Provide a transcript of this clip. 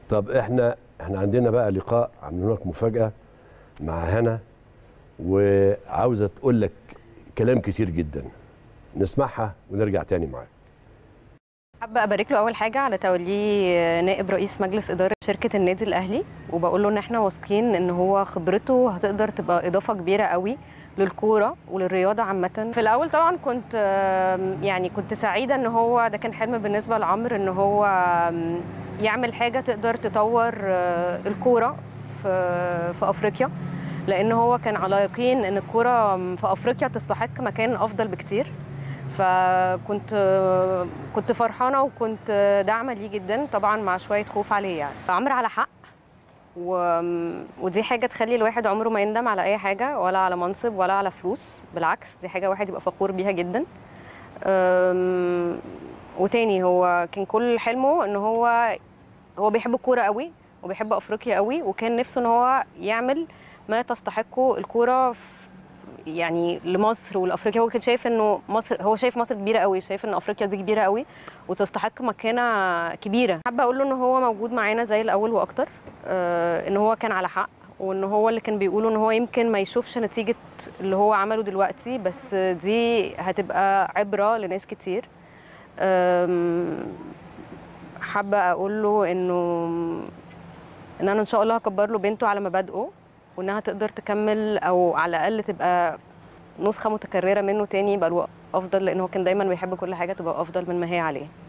طب احنا احنا عندنا بقى لقاء عاملين لك مفاجاه مع هنا وعاوزه تقول لك كلام كتير جدا نسمعها ونرجع تاني معاك حابة أبارك له أول حاجة على توليه نائب رئيس مجلس إدارة شركة النادي الأهلي وبقول له إن إحنا واثقين إن هو خبرته هتقدر تبقى إضافة كبيرة قوي للكورة وللرياضة عامة في الأول طبعا كنت آم، يعني كنت سعيدة إن هو ده كان حلم بالنسبة لعمرو إن هو آم، يعمل حاجة تقدر تطور آه، الكورة في في أفريقيا لأن هو كان على يقين إن الكورة في أفريقيا تستحق مكان أفضل بكتير فكنت كنت فرحانه وكنت داعمه ليه جدا طبعا مع شويه خوف عليه يعني عمرو على حق و... ودي حاجه تخلي الواحد عمره ما يندم على اي حاجه ولا على منصب ولا على فلوس بالعكس دي حاجه واحد يبقى فخور بيها جدا أم... وتاني هو كان كل حلمه ان هو هو بيحب الكوره قوي وبيحب افريقيا قوي وكان نفسه ان هو يعمل ما تستحقه الكوره في يعني لمصر ولافريقيا هو كان شايف انه مصر هو شايف مصر كبيره قوي شايف ان افريقيا دي كبيره قوي وتستحق مكانه كبيره حابه اقول له ان هو موجود معانا زي الاول واكتر آه ان هو كان على حق وان هو اللي كان بيقوله ان هو يمكن ما يشوفش نتيجه اللي هو عمله دلوقتي بس دي هتبقى عبره لناس كتير آم، حابه اقول له انه ان انا ان شاء الله هكبر له بنته على مبادئه وانها تقدر تكمل او على الاقل تبقى نسخه متكرره منه تاني يبقى له افضل لان هو كان دايما بيحب كل حاجه تبقى افضل من ما هي عليه